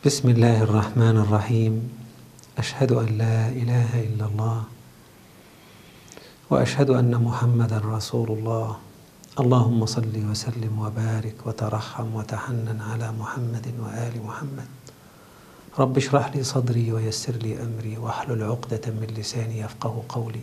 بسم الله الرحمن الرحيم أشهد أن لا إله إلا الله وأشهد أن محمدا رسول الله اللهم صل وسلم وبارك وترحم وتحنن على محمد وآل محمد رب اشرح لي صدري ويسر لي أمري واحلل عقدة من لساني يفقه قولي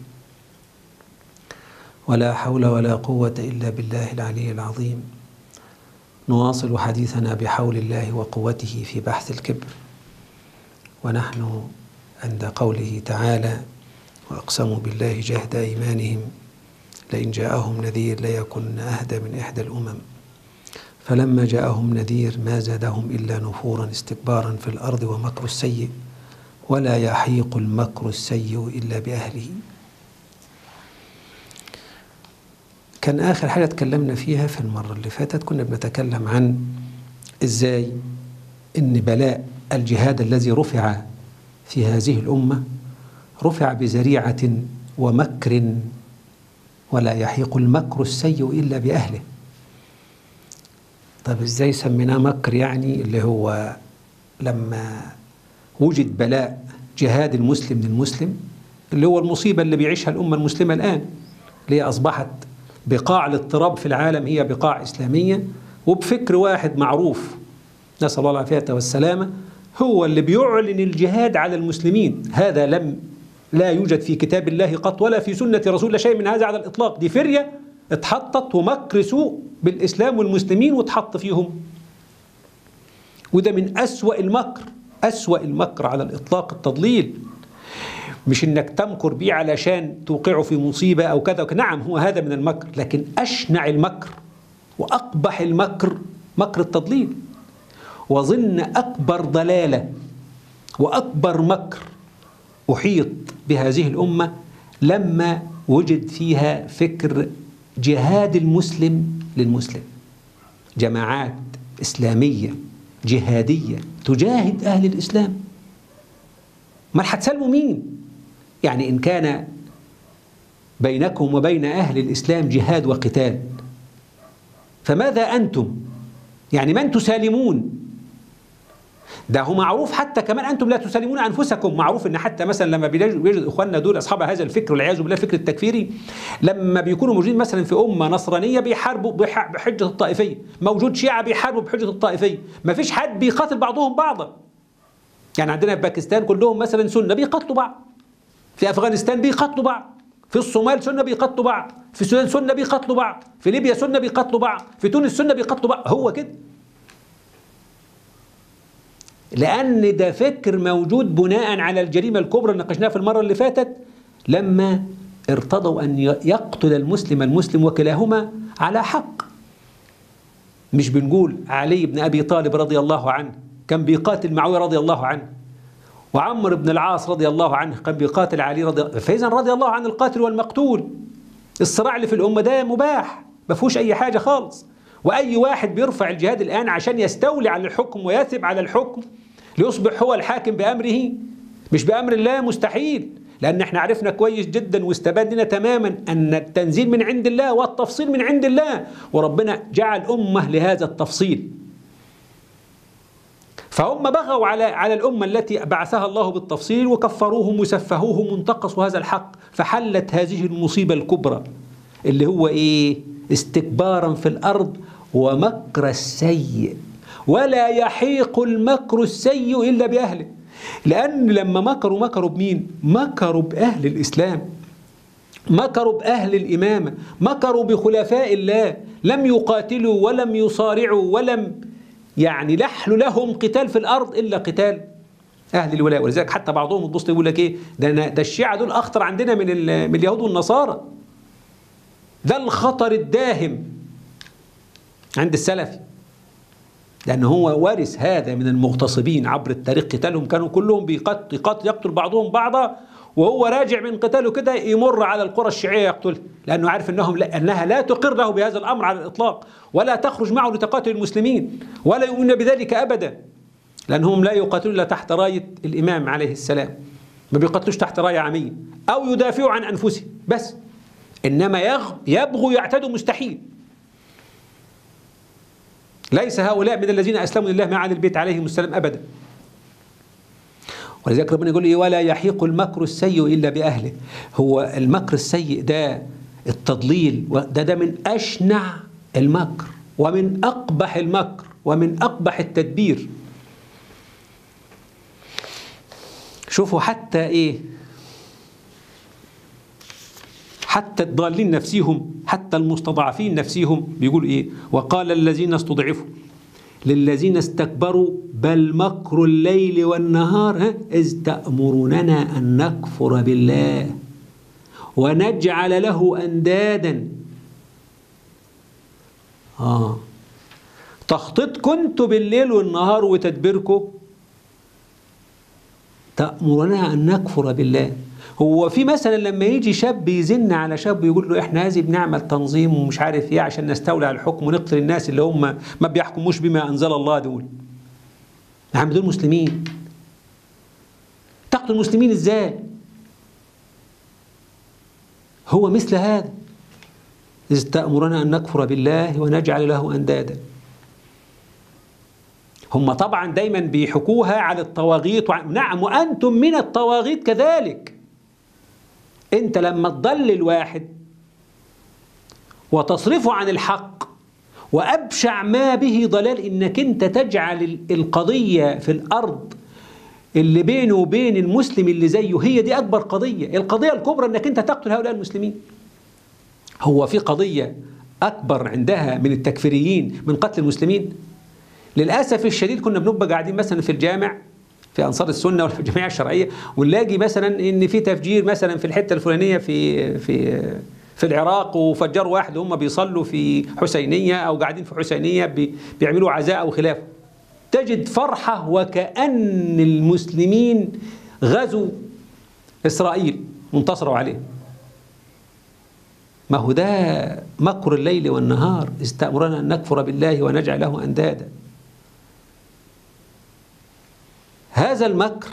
ولا حول ولا قوة إلا بالله العلي العظيم نواصل حديثنا بحول الله وقوته في بحث الكبر ونحن عند قوله تعالى وأقسموا بالله جهد أيمانهم لئن جاءهم نذير ليكن أهدى من إحدى الأمم فلما جاءهم نذير ما زادهم إلا نفورا استكبارا في الأرض ومكر السيء ولا يحيق المكر السيء إلا بأهله كان آخر حاجة اتكلمنا فيها في المرة اللي فاتت كنا بنتكلم عن إزاي إن بلاء الجهاد الذي رفع في هذه الأمة رفع بذريعة ومكر ولا يحيق المكر السيء إلا بأهله طب إزاي سميناه مكر يعني اللي هو لما وجد بلاء جهاد المسلم للمسلم اللي هو المصيبة اللي بيعيشها الأمة المسلمة الآن اللي هي أصبحت بقاع الاضطراب في العالم هي بقاع إسلامية وبفكر واحد معروف نسأل الله العافية والسلامة هو اللي بيعلن الجهاد على المسلمين هذا لم لا يوجد في كتاب الله قط ولا في سنة رسول الله شيء من هذا على الإطلاق دي فرية اتحطت ومكر سوء بالإسلام والمسلمين واتحط فيهم وده من أسوأ المكر أسوأ المكر على الإطلاق التضليل مش انك تمكر بيه علشان توقعه في مصيبة او كذا نعم هو هذا من المكر لكن اشنع المكر واقبح المكر مكر التضليل وظن اكبر ضلالة واكبر مكر احيط بهذه الامة لما وجد فيها فكر جهاد المسلم للمسلم جماعات اسلامية جهادية تجاهد اهل الاسلام ما هتسلموا مين يعني إن كان بينكم وبين أهل الإسلام جهاد وقتال فماذا أنتم يعني من تسالمون ده هو معروف حتى كمان أنتم لا تسالمون أنفسكم معروف أن حتى مثلا لما بيجد إخواننا دول أصحاب هذا الفكر والعياذ بالله الفكر التكفيري لما بيكونوا موجودين مثلا في أمة نصرانية بيحاربوا بحجة الطائفية موجود شيعة بيحاربوا بحجة الطائفية ما فيش حد بيقاتل بعضهم بعضا يعني عندنا في باكستان كلهم مثلا سنة بيقاتلوا بعض في أفغانستان بيقاتلوا بعض في الصومال سنة بيقاتلوا بعض في السودان سنة بيقاتلوا بعض في ليبيا سنة بيقاتلوا بعض في تونس سنة بيقاتلوا بعض هو كده لأن ده فكر موجود بناء على الجريمة الكبرى اللي ناقشناها في المرة اللي فاتت لما ارتضوا أن يقتل المسلم المسلم وكلاهما على حق مش بنقول علي بن أبي طالب رضي الله عنه كان بيقاتل معاوية رضي الله عنه وعمر بن العاص رضي الله عنه كان بيقاتل علي رضي الله فإذا رضي الله عن القاتل والمقتول الصراع اللي في الأمة ده مباح ما فيهوش أي حاجة خالص وأي واحد بيرفع الجهاد الآن عشان يستولي على الحكم ويثب على الحكم ليصبح هو الحاكم بأمره مش بأمر الله مستحيل لأن احنا عرفنا كويس جدا واستبان لنا تماما أن التنزيل من عند الله والتفصيل من عند الله وربنا جعل أمة لهذا التفصيل فهم بغوا على على الأمة التي بعثها الله بالتفصيل وكفروهم وسفهوهم وانتقصوا هذا الحق فحلت هذه المصيبة الكبرى اللي هو إيه استكبارا في الأرض ومكر السيء ولا يحيق المكر السيء إلا بأهله لأن لما مكروا مكروا بمين مكروا بأهل الإسلام مكروا بأهل الإمامة مكروا بخلفاء الله لم يقاتلوا ولم يصارعوا ولم يعني لحل لهم قتال في الارض الا قتال اهل الولاء ولذلك حتى بعضهم البسط يقول لك ايه ده ده الشيعه دول اخطر عندنا من من اليهود والنصارى ده الخطر الداهم عند السلفي لأن هو وارث هذا من المغتصبين عبر التاريخ قتالهم كانوا كلهم بيقتل يقتل, يقتل بعضهم بعضا وهو راجع من قتاله كده يمر على القرى الشيعية يقتلها لأنه عارف أنهم لا أنها لا تقر له بهذا الأمر على الإطلاق ولا تخرج معه لتقاتل المسلمين ولا يؤمن بذلك أبدا لأنهم لا يقاتلون إلا تحت راية الإمام عليه السلام ما بيقاتلوش تحت راية عامية أو يدافعوا عن أنفسهم بس إنما يبغوا يعتدوا مستحيل ليس هؤلاء من الذين أسلموا لله مع أهل البيت عليهم السلام أبدا ولذلك ربنا يقول إيه ولا يحيق المكر السيء إلا بأهله هو المكر السيء ده التضليل ده ده من أشنع المكر ومن أقبح المكر ومن أقبح التدبير شوفوا حتى إيه حتى الضالين نفسهم حتى المستضعفين نفسهم بيقولوا إيه وقال الذين استضعفوا للذين استكبروا بل مكر الليل والنهار ها إذ تأمروننا أن نكفر بالله ونجعل له أندادا آه تخطيط كنت بالليل والنهار وتدبيركم تأمرنا أن نكفر بالله هو في مثلا لما يجي شاب يزن على شاب ويقول له احنا هذه بنعمل تنظيم ومش عارف ايه عشان نستولي على الحكم ونقتل الناس اللي هم ما بيحكموش بما انزل الله دول يا عم دول مسلمين تقتل المسلمين ازاي هو مثل هذا إذ تأمرنا أن نكفر بالله ونجعل له أندادا هم طبعا دايما بيحكوها على الطواغيت وع... نعم وأنتم من الطواغيت كذلك أنت لما تضلل واحد وتصرفه عن الحق وأبشع ما به ضلال إنك أنت تجعل القضية في الأرض اللي بينه وبين المسلم اللي زيه هي دي أكبر قضية القضية الكبرى أنك أنت تقتل هؤلاء المسلمين هو في قضية أكبر عندها من التكفيريين من قتل المسلمين للأسف الشديد كنا بنبقى قاعدين مثلا في الجامع في أنصار السنة ولا في الجمعية الشرعية ونلاقي مثلا إن في تفجير مثلا في الحتة الفلانية في في في العراق وفجروا واحد هم بيصلوا في حسينية أو قاعدين في حسينية بيعملوا عزاء أو خلافه تجد فرحة وكأن المسلمين غزوا إسرائيل وانتصروا عليه ما هو ده مكر الليل والنهار استأمرنا أن نكفر بالله ونجعل له أندادا هذا المكر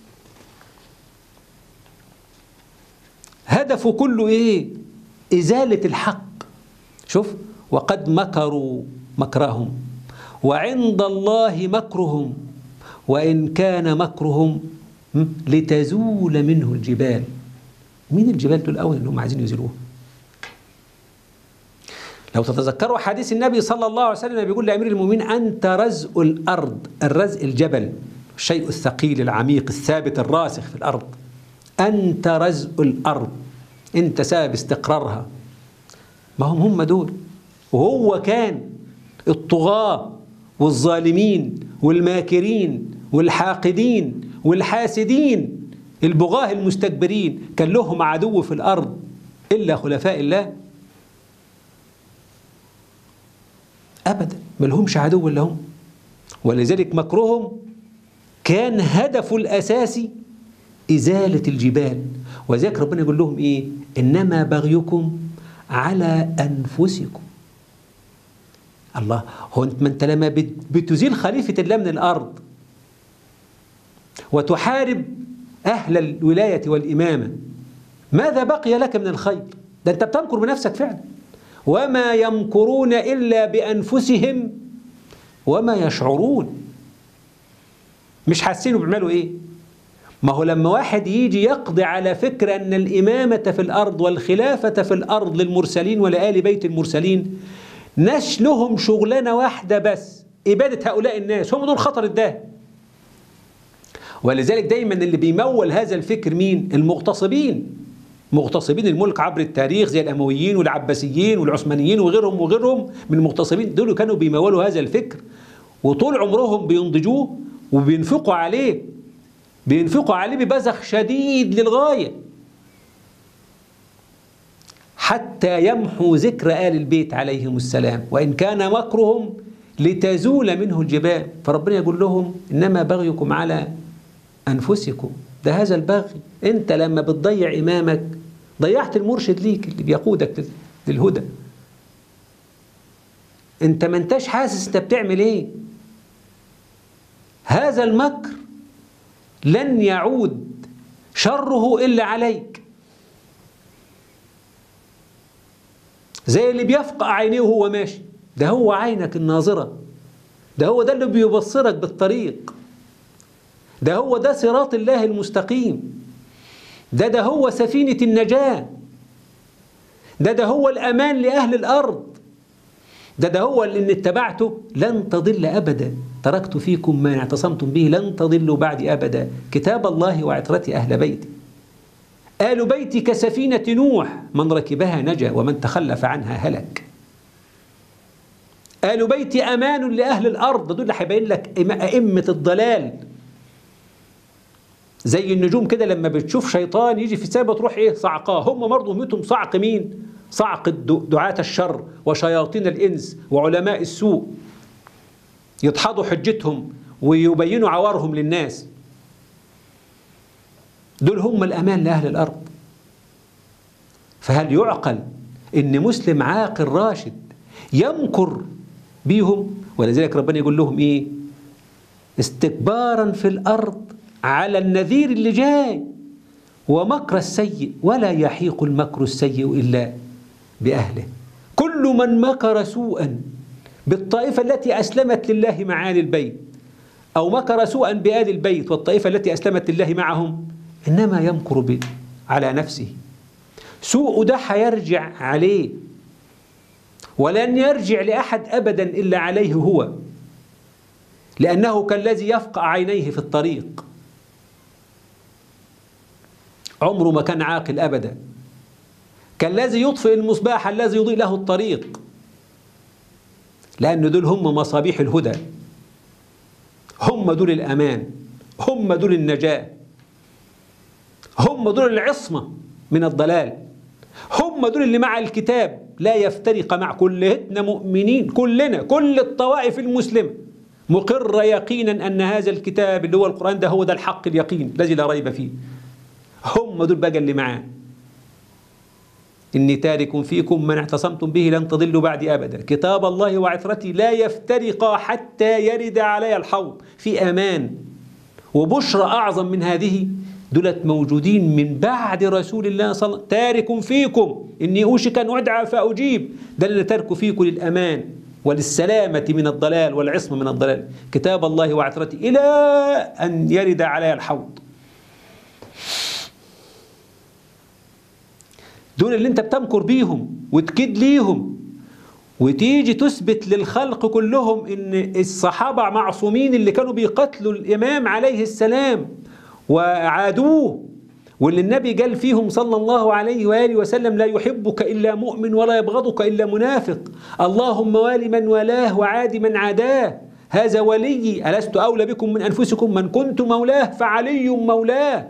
هدفه كله إيه إزالة الحق شوف وقد مكروا مكرهم وعند الله مكرهم وإن كان مكرهم لتزول منه الجبال مين الجبال دول الأول اللي هم عايزين يزيلوها لو تتذكروا حديث النبي صلى الله عليه وسلم بيقول لأمير المؤمنين أنت رزء الأرض الرزء الجبل الشيء الثقيل العميق الثابت الراسخ في الأرض أنت رزء الأرض أنت سبب استقرارها ما هم هم دول وهو كان الطغاة والظالمين والماكرين والحاقدين والحاسدين البغاة المستكبرين كان لهم عدو في الأرض إلا خلفاء الله أبدا ما لهمش عدو إلا هم ولذلك مكرهم كان هدفه الأساسي إزالة الجبال وذلك ربنا يقول لهم إيه إنما بغيكم على أنفسكم الله هو ما أنت لما بتزيل خليفة الله من الأرض وتحارب أهل الولاية والإمامة ماذا بقي لك من الخير ده أنت بتمكر بنفسك فعلا وما يمكرون إلا بأنفسهم وما يشعرون مش حاسين بيعملوا إيه ما هو لما واحد يجي يقضي على فكرة أن الإمامة في الأرض والخلافة في الأرض للمرسلين ولآل بيت المرسلين نشلهم شغلانة واحدة بس إبادة هؤلاء الناس هم دول خطر الداه ولذلك دايما اللي بيمول هذا الفكر مين المغتصبين مغتصبين الملك عبر التاريخ زي الأمويين والعباسيين والعثمانيين وغيرهم وغيرهم من المغتصبين دول كانوا بيمولوا هذا الفكر وطول عمرهم بينضجوه وبينفقوا عليه بينفقوا عليه ببذخ شديد للغاية حتى يمحوا ذكر آل البيت عليهم السلام وإن كان مكرهم لتزول منه الجبال فربنا يقول لهم إنما بغيكم على أنفسكم ده هذا البغي أنت لما بتضيع إمامك ضيعت المرشد ليك اللي بيقودك للهدى أنت ما انتش حاسس أنت بتعمل إيه هذا المكر لن يعود شره إلا عليك زي اللي بيفقع عينيه وهو ماشي ده هو عينك الناظرة ده هو ده اللي بيبصرك بالطريق ده هو ده صراط الله المستقيم ده ده هو سفينة النجاة ده ده هو الأمان لأهل الأرض ده ده هو اللي إن اتبعته لن تضل أبدا تركت فيكم ما اعتصمتم به لن تضلوا بعد أبدا كتاب الله وعترتي أهل بيتي آل بيتي كسفينة نوح من ركبها نجا ومن تخلف عنها هلك آل بيتي أمان لأهل الأرض دول اللي هيبين لك أئمة الضلال زي النجوم كده لما بتشوف شيطان يجي في سابة تروح ايه صعقاه هم برضه ميتهم صعق مين صعق دعاة الشر وشياطين الإنس وعلماء السوء يدحضوا حجتهم ويبينوا عوارهم للناس دول هم الأمان لأهل الأرض فهل يعقل إن مسلم عاقل راشد يمكر بيهم ولذلك ربنا يقول لهم إيه استكبارا في الأرض على النذير اللي جاي ومكر السيء ولا يحيق المكر السيء إلا بأهله كل من مكر سوءا بالطائفة التي أسلمت لله معالي البيت أو مكر سوءا بآل البيت والطائفة التي أسلمت لله معهم إنما يمكر به على نفسه سوء ده حيرجع عليه ولن يرجع لأحد أبدا إلا عليه هو لأنه كالذي يفقع عينيه في الطريق عمره ما كان عاقل أبدا كالذي يطفئ المصباح الذي يضيء له الطريق لأن دول هم مصابيح الهدى هم دول الأمان هم دول النجاة هم دول العصمة من الضلال هم دول اللي مع الكتاب لا يفترق مع كلنا مؤمنين كلنا كل الطوائف المسلمة مقرة يقينا أن هذا الكتاب اللي هو القرآن ده هو ده الحق اليقين الذي لا ريب فيه هم دول بقى اللي معاه إني تارك فيكم من اعتصمتم به لن تضلوا بعدي أبدا كتاب الله وعثرتي لا يفترقا حتى يرد علي الحوض في أمان وبشرى أعظم من هذه دولت موجودين من بعد رسول الله صلى الله عليه وسلم تارك فيكم إني أوشك أن أدعى فأجيب ده اللي ترك فيكم للأمان وللسلامة من الضلال والعصمة من الضلال كتاب الله وعثرتي إلى أن يرد علي الحوض دول اللي انت بتمكر بيهم وتكيد ليهم وتيجي تثبت للخلق كلهم ان الصحابة معصومين اللي كانوا بيقتلوا الإمام عليه السلام وعادوه واللي النبي قال فيهم صلى الله عليه وآله وسلم لا يحبك إلا مؤمن ولا يبغضك إلا منافق اللهم وال من والاه وعاد من عاداه هذا ولي ألست أولى بكم من أنفسكم من كنت مولاه فعلي مولاه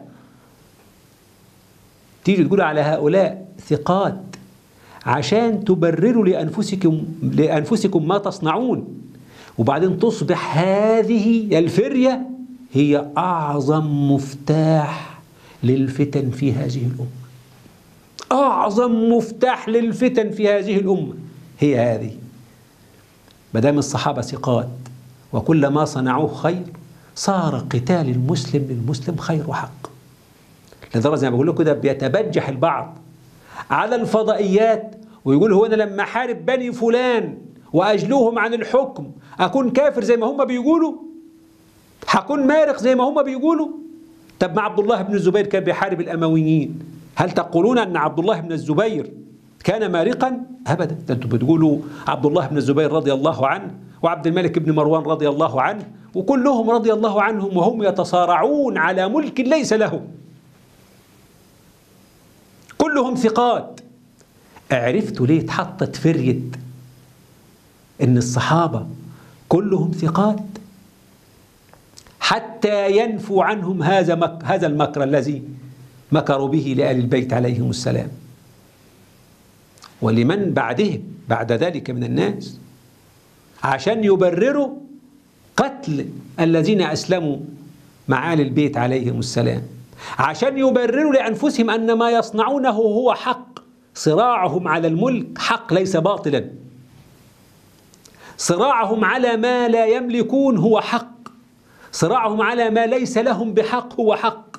تيجي تقول على هؤلاء ثقات عشان تبرروا لأنفسكم لأنفسكم ما تصنعون وبعدين تصبح هذه الفرية هي أعظم مفتاح للفتن في هذه الأمة أعظم مفتاح للفتن في هذه الأمة هي هذه ما دام الصحابة ثقات وكل ما صنعوه خير صار قتال المسلم للمسلم خير وحق لدرجة زي ما بقول لكم كده بيتبجح البعض على الفضائيات ويقول هو أنا لما حارب بني فلان وأجلوهم عن الحكم أكون كافر زي ما هم بيقولوا هكون مارق زي ما هم بيقولوا طب ما عبد الله بن الزبير كان بيحارب الأمويين هل تقولون أن عبد الله بن الزبير كان مارقا أبدا ده أنتم بتقولوا عبد الله بن الزبير رضي الله عنه وعبد الملك بن مروان رضي الله عنه وكلهم رضي الله عنهم وهم يتصارعون على ملك ليس لهم كلهم ثقات عرفتوا ليه اتحطت فرية ان الصحابة كلهم ثقات حتى ينفوا عنهم هذا مك هذا المكر الذي مكروا به لآل البيت عليهم السلام ولمن بعدهم بعد ذلك من الناس عشان يبرروا قتل الذين أسلموا مع آل البيت عليهم السلام عشان يبرروا لأنفسهم أن ما يصنعونه هو حق صراعهم على الملك حق ليس باطلا صراعهم على ما لا يملكون هو حق صراعهم على ما ليس لهم بحق هو حق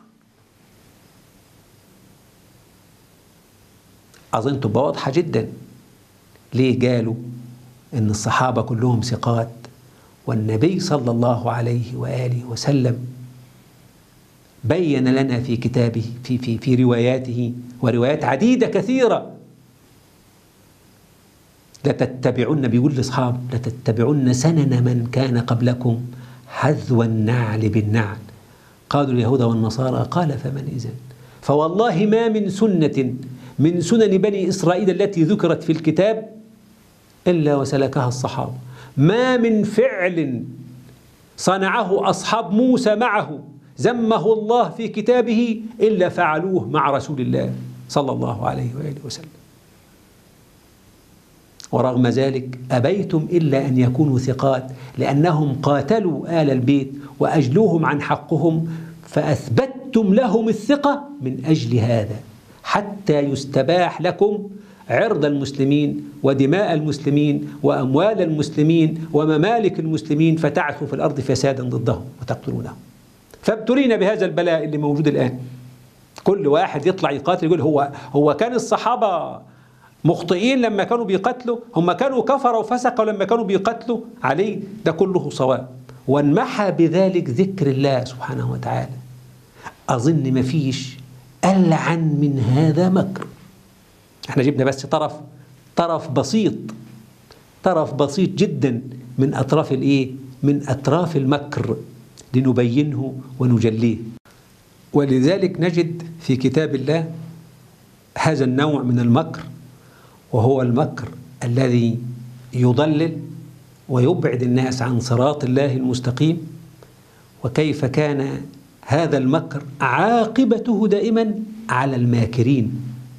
أظن تبقى واضحة جدا ليه قالوا إن الصحابة كلهم ثقات والنبي صلى الله عليه وآله وسلم بين لنا في كتابه في في في رواياته وروايات عديدة كثيرة لتتبعن بيقول لاصحاب لتتبعن سنن من كان قبلكم حذو النعل بالنعل قالوا اليهود والنصارى قال فمن إذن فوالله ما من سنة من سنن بني إسرائيل التي ذكرت في الكتاب إلا وسلكها الصحابة ما من فعل صنعه أصحاب موسى معه ذمه الله في كتابه إلا فعلوه مع رسول الله صلى الله عليه وآله وسلم ورغم ذلك أبيتم إلا أن يكونوا ثقات لأنهم قاتلوا آل البيت وأجلوهم عن حقهم فأثبتتم لهم الثقة من أجل هذا حتى يستباح لكم عرض المسلمين ودماء المسلمين وأموال المسلمين وممالك المسلمين فتعثوا في الأرض فسادا ضدهم وتقتلونهم فابتلينا بهذا البلاء اللي موجود الآن كل واحد يطلع يقاتل يقول هو هو كان الصحابة مخطئين لما كانوا بيقتلوا هم كانوا كفروا وفسقوا لما كانوا بيقتلوا عليه ده كله صواب وانمحى بذلك ذكر الله سبحانه وتعالى أظن ما فيش ألعن من هذا مكر احنا جبنا بس طرف طرف بسيط طرف بسيط جدا من أطراف الإيه؟ من أطراف المكر لنبينه ونجليه ولذلك نجد في كتاب الله هذا النوع من المكر وهو المكر الذي يضلل ويبعد الناس عن صراط الله المستقيم وكيف كان هذا المكر عاقبته دائما على الماكرين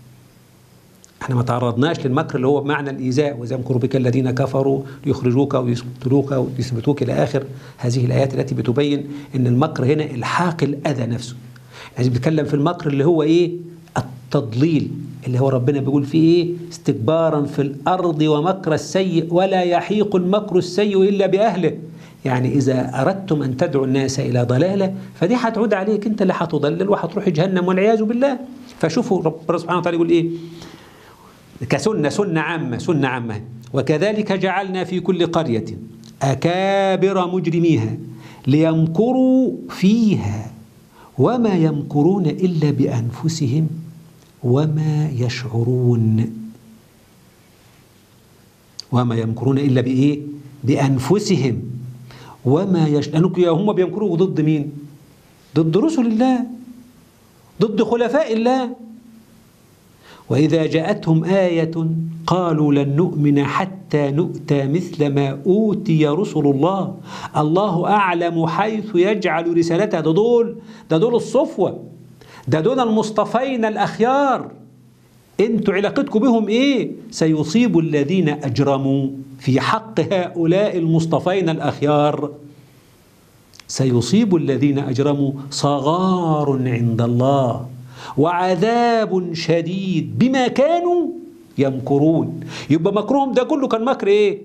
احنا ما تعرضناش للمكر اللي هو بمعنى الايذاء واذا يمكر بك الذين كفروا ليخرجوك ويقتلوك ويثبتوك الى اخر هذه الايات التي بتبين ان المكر هنا الحاق الاذى نفسه يعني بنتكلم في المكر اللي هو ايه التضليل اللي هو ربنا بيقول فيه ايه استكبارا في الارض ومكر السيء ولا يحيق المكر السيء الا باهله يعني إذا أردتم أن تدعوا الناس إلى ضلالة فدي هتعود عليك أنت اللي هتضلل وهتروح جهنم والعياذ بالله فشوفوا ربنا سبحانه وتعالى يقول إيه كسنة سنة عامة سنة عامة وكذلك جعلنا في كل قرية أكابر مجرميها ليمكروا فيها وما يمكرون إلا بأنفسهم وما يشعرون وما يمكرون إلا بإيه بأنفسهم وما يش... لأنه هم بيمكروا ضد مين ضد رسل الله ضد خلفاء الله وإذا جاءتهم آية قالوا لن نؤمن حتى نؤتى مثل ما أوتي رسل الله الله أعلم حيث يجعل رسالته ده دول ده دول الصفوة ده دول المصطفين الأخيار انتوا علاقتكم بهم ايه سيصيب الذين أجرموا في حق هؤلاء المصطفين الأخيار سيصيب الذين أجرموا صغار عند الله وعذاب شديد بما كانوا يمكرون يبقى مكرهم ده كله كان مكر ايه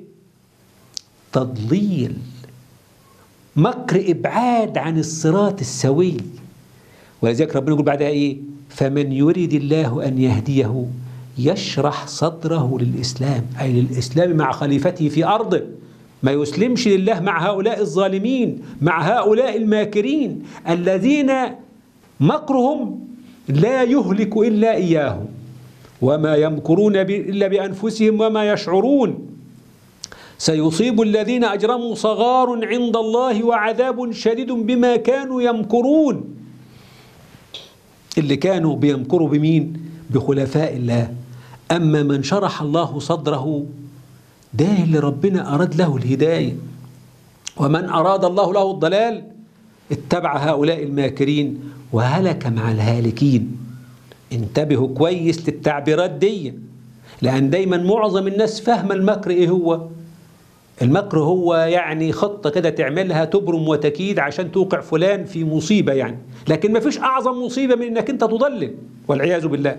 تضليل مكر ابعاد عن الصراط السوي ولذلك ربنا يقول بعدها ايه فمن يريد الله ان يهديه يشرح صدره للاسلام اي للاسلام مع خليفته في ارضه ما يسلمش لله مع هؤلاء الظالمين مع هؤلاء الماكرين الذين مكرهم لا يهلك إلا إياه وما يمكرون إلا بأنفسهم وما يشعرون سيصيب الذين أجرموا صغار عند الله وعذاب شديد بما كانوا يمكرون اللي كانوا بيمكروا بمين بخلفاء الله أما من شرح الله صدره ده اللي ربنا أراد له الهداية ومن أراد الله له الضلال اتبع هؤلاء الماكرين وهلك مع الهالكين انتبهوا كويس للتعبيرات دي لأن دايما معظم الناس فاهمة المكر إيه هو المكر هو يعني خطة كده تعملها تبرم وتكيد عشان توقع فلان في مصيبة يعني لكن ما فيش أعظم مصيبة من أنك أنت تضلل والعياذ بالله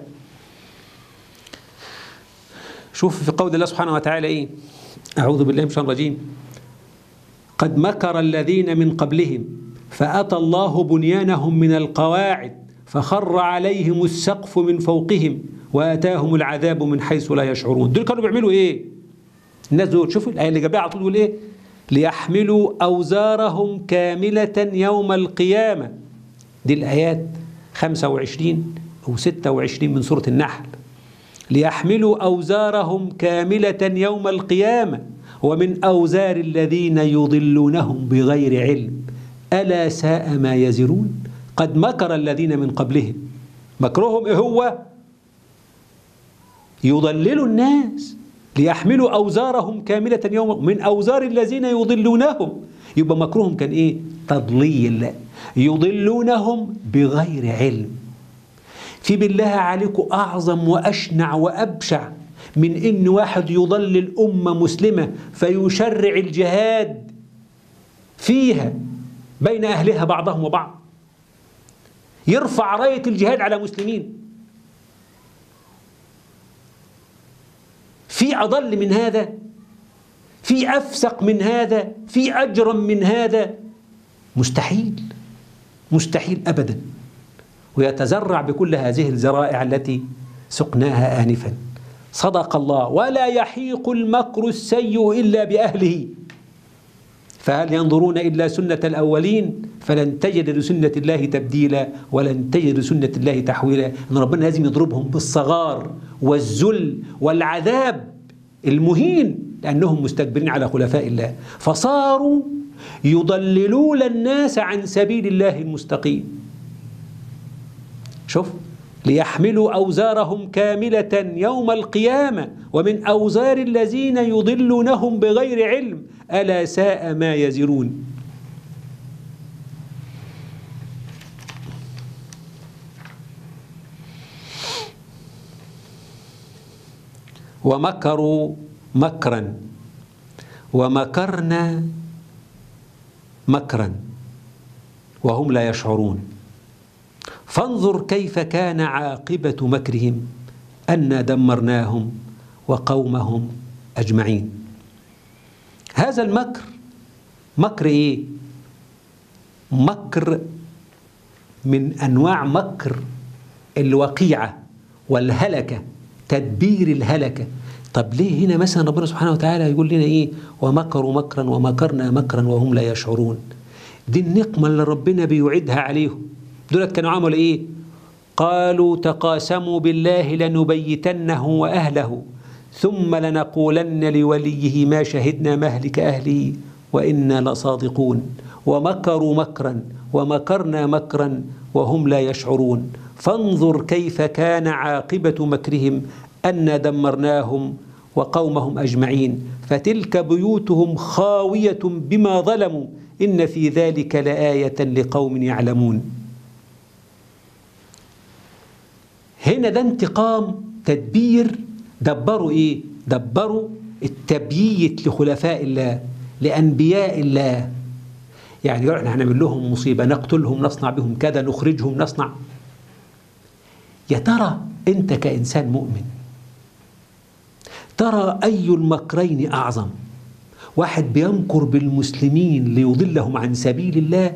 شوف في قول الله سبحانه وتعالى إيه أعوذ بالله من الشيطان الرجيم قد مكر الذين من قبلهم فأتى الله بنيانهم من القواعد فخر عليهم السقف من فوقهم وآتاهم العذاب من حيث لا يشعرون دول كانوا بيعملوا إيه الناس دول شوفوا الآية اللي جابها على طول يقول إيه ليحملوا أوزارهم كاملة يوم القيامة دي الآيات 25 أو 26 من سورة النحل ليحملوا أوزارهم كاملة يوم القيامة ومن أوزار الذين يضلونهم بغير علم ألا ساء ما يزرون قد مكر الذين من قبلهم مكرهم إيه هو يضللوا الناس ليحملوا أوزارهم كاملة يوم من أوزار الذين يضلونهم يبقى مكرهم كان إيه تضليل يضلونهم بغير علم في بالله عليكم أعظم وأشنع وأبشع من إن واحد يضلل أمة مسلمة فيشرع الجهاد فيها بين أهلها بعضهم وبعض يرفع راية الجهاد على مسلمين في أضل من هذا في أفسق من هذا في أجرم من هذا مستحيل مستحيل أبدا ويتزرع بكل هذه الزرائع التي سقناها آنفا صدق الله ولا يحيق المكر السيء إلا بأهله فهل ينظرون إلا سنة الأولين فلن تجد لسنة الله تبديلا ولن تجد لسنة الله تحويلا إن ربنا لازم يضربهم بالصغار والذل والعذاب المهين لأنهم مستكبرين على خلفاء الله فصاروا يضللون الناس عن سبيل الله المستقيم شوف ليحملوا أوزارهم كاملة يوم القيامة ومن أوزار الذين يضلونهم بغير علم ألا ساء ما يزرون ومكروا مكرا ومكرنا مكرا وهم لا يشعرون فانظر كيف كان عاقبة مكرهم أنا دمرناهم وقومهم أجمعين هذا المكر مكر إيه؟ مكر من أنواع مكر الوقيعة والهلكة تدبير الهلكة طب ليه هنا مثلا ربنا سبحانه وتعالى يقول لنا إيه ومكروا مكرا ومكرنا مكرا وهم لا يشعرون دي النقمة اللي ربنا بيوعدها عليهم دولت كانوا عملوا إيه قالوا تقاسموا بالله لنبيتنه وأهله ثم لنقولن لوليه ما شهدنا مهلك أهله وإنا لصادقون ومكروا مكرا ومكرنا مكرا وهم لا يشعرون فانظر كيف كان عاقبة مكرهم أنا دمرناهم وقومهم أجمعين فتلك بيوتهم خاوية بما ظلموا إن في ذلك لآية لقوم يعلمون هنا ده انتقام تدبير دبروا ايه دبروا التبييت لخلفاء الله لانبياء الله يعني احنا هنعمل لهم مصيبه نقتلهم نصنع بهم كذا نخرجهم نصنع يا ترى انت كانسان مؤمن ترى اي المكرين اعظم واحد بيمكر بالمسلمين ليضلهم عن سبيل الله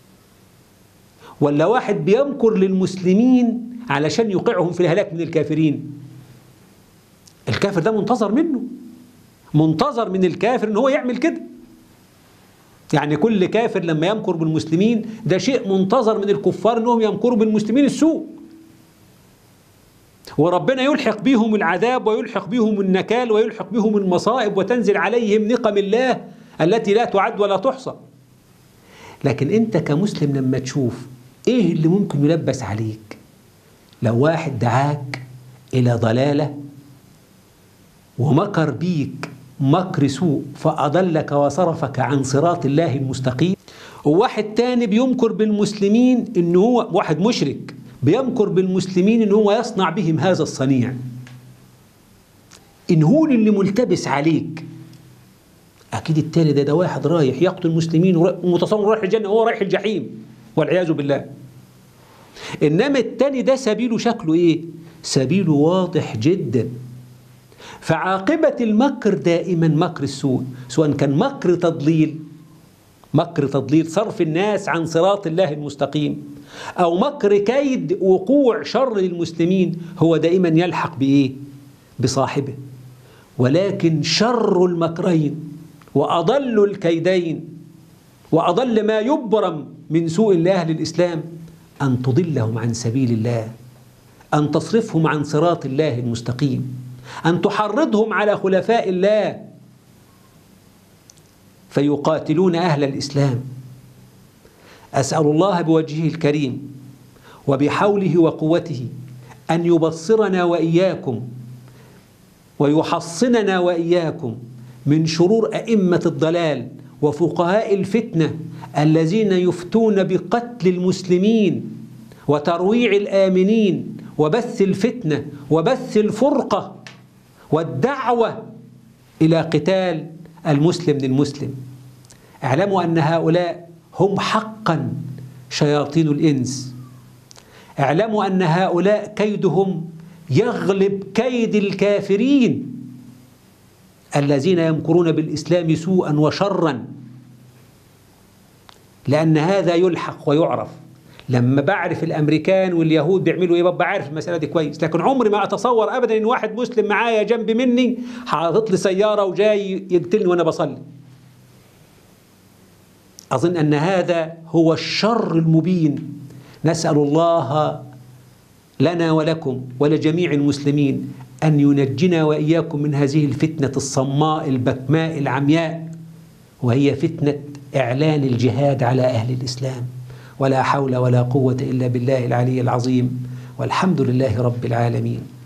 ولا واحد بيمكر للمسلمين علشان يوقعهم في الهلاك من الكافرين الكافر ده منتظر منه منتظر من الكافر ان هو يعمل كده يعني كل كافر لما يمكر بالمسلمين ده شيء منتظر من الكفار انهم يمكروا بالمسلمين السوء وربنا يلحق بهم العذاب ويلحق بهم النكال ويلحق بهم المصائب وتنزل عليهم نقم الله التي لا تعد ولا تحصى لكن انت كمسلم لما تشوف ايه اللي ممكن يلبس عليك لو واحد دعاك الى ضلاله ومكر بيك مكر سوء فأضلك وصرفك عن صراط الله المستقيم وواحد تاني بيمكر بالمسلمين إن هو واحد مشرك بيمكر بالمسلمين إن هو يصنع بهم هذا الصنيع إن هو اللي ملتبس عليك أكيد التاني ده ده واحد رايح يقتل المسلمين ومتصور رايح الجنة وهو رايح الجحيم والعياذ بالله إنما التاني ده سبيله شكله إيه؟ سبيله واضح جداً فعاقبة المكر دائما مكر السوء سواء كان مكر تضليل مكر تضليل صرف الناس عن صراط الله المستقيم أو مكر كيد وقوع شر للمسلمين هو دائما يلحق بإيه؟ بصاحبه ولكن شر المكرين وأضل الكيدين وأضل ما يبرم من سوء لأهل الإسلام أن تضلهم عن سبيل الله أن تصرفهم عن صراط الله المستقيم أن تحرضهم على خلفاء الله فيقاتلون أهل الإسلام أسأل الله بوجهه الكريم وبحوله وقوته أن يبصرنا وإياكم ويحصننا وإياكم من شرور أئمة الضلال وفقهاء الفتنة الذين يفتون بقتل المسلمين وترويع الآمنين وبث الفتنة وبث الفرقة والدعوة إلى قتال المسلم للمسلم اعلموا أن هؤلاء هم حقا شياطين الإنس اعلموا أن هؤلاء كيدهم يغلب كيد الكافرين الذين يمكرون بالإسلام سوءا وشرا لأن هذا يلحق ويعرف لما بعرف الامريكان واليهود بيعملوا ايه ببقى عارف المساله دي كويس لكن عمري ما اتصور ابدا ان واحد مسلم معايا جنب مني حاطط لي سياره وجاي يقتلني وانا بصلي اظن ان هذا هو الشر المبين نسال الله لنا ولكم ولجميع المسلمين ان ينجنا واياكم من هذه الفتنه الصماء البكماء العمياء وهي فتنه اعلان الجهاد على اهل الاسلام ولا حول ولا قوة إلا بالله العلي العظيم والحمد لله رب العالمين